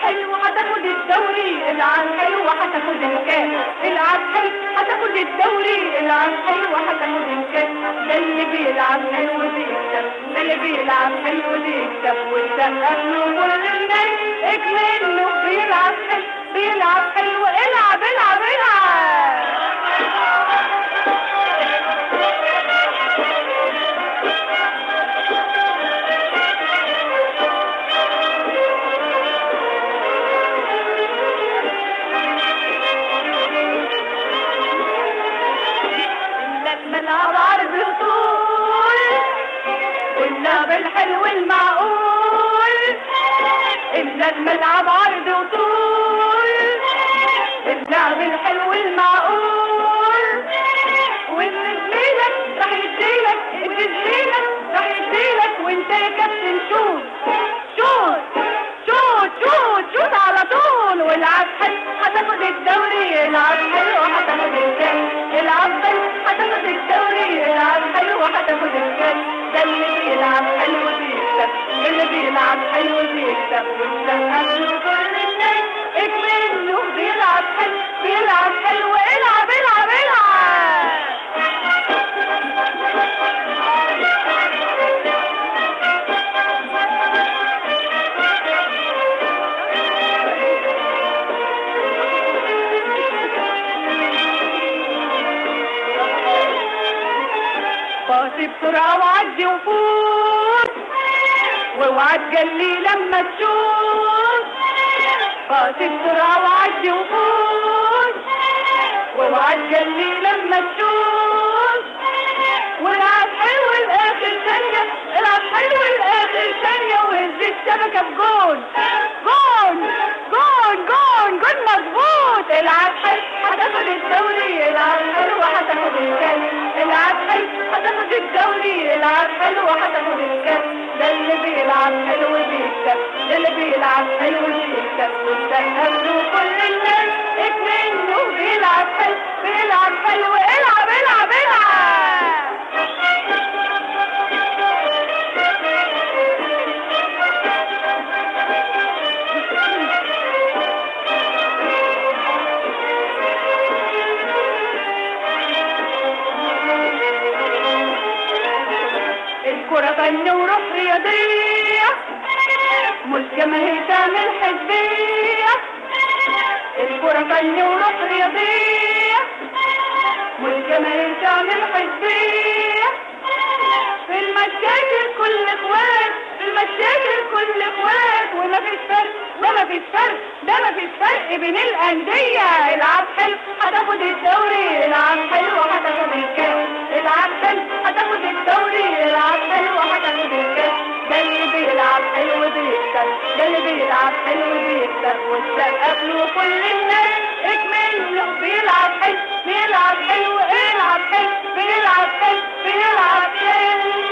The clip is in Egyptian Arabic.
حلو هتاخد الدوري العب حلو هتاخد الكاس العب حلو هتاخد الدوري العب حلو هتاخد الكاس ده اللي بيلعب حلو بيكسب ده اللي بيلعب حلو بيكسب وسقف له كل الناس اكمله بيلعب حلو بيلعب حلو العب العب العب الملعب عرض طول واللعب الحلو المعقول إلا الملعب عرض وطول اللعب الحلو المعقول واللي زميلك راح يديلك اللي زميلك راح يديلك وانت يا كابتن شوت شوت شوت شوت شوت على طول والعب حلو هتاخد الدوري العب حلو هتاخد الكاس العب حلو هتاخد الدوري العب حلو هتاخد الكاس ده اللي بيلعب حلو بيكسب اللي بيلعب حلو بيكسب والسقف له كل الناس اكمله بيلعب حلو بيلعب حلو العب العب العب باصي بسرعة وعدي وفوت واوعى تجلي لما تشوف باصي بسرعة وعدي وفوت واوعى تجلي لما تشوف والعب حلو لاخر ثانية العب حلو لاخر ثانية وهز الشبكة بجون جون جون جون جون مظبوط العب حلو هتاخد الدوري العب حلو هتاخد الكاس العب حلو هتاخد الدوري العب حلو هتاخد الكاس ده اللي بيلعب حلو بيكسب ده اللي بيلعب حلو بيكسب والسقف له كل الناس اكمله بيلعب حلو بيلعب حلو العب العب العب الكرة فن وروح رياضية مش جماهير تعمل حزبية الكرة فن وروح رياضية مش جماهير تعمل حزبية في المشاكل كل اخوات في المشاكل كل اخوات وما فيش فرق ده ما فيش فرق ده ما فيش فرق بين الانديه العب حلو هتاخد الدوري العب حلو هتاخد الكاس العب حلو هتاخد الدوري العب حلو هتاخد الكاس ده اللي بيلعب حلو بيكسب ده اللي بيلعب حلو بيكسب والسقف له كل الناس اكمله بيلعب حلو بيلعب حلو العب حلو بيلعب حلو بيلعب حلو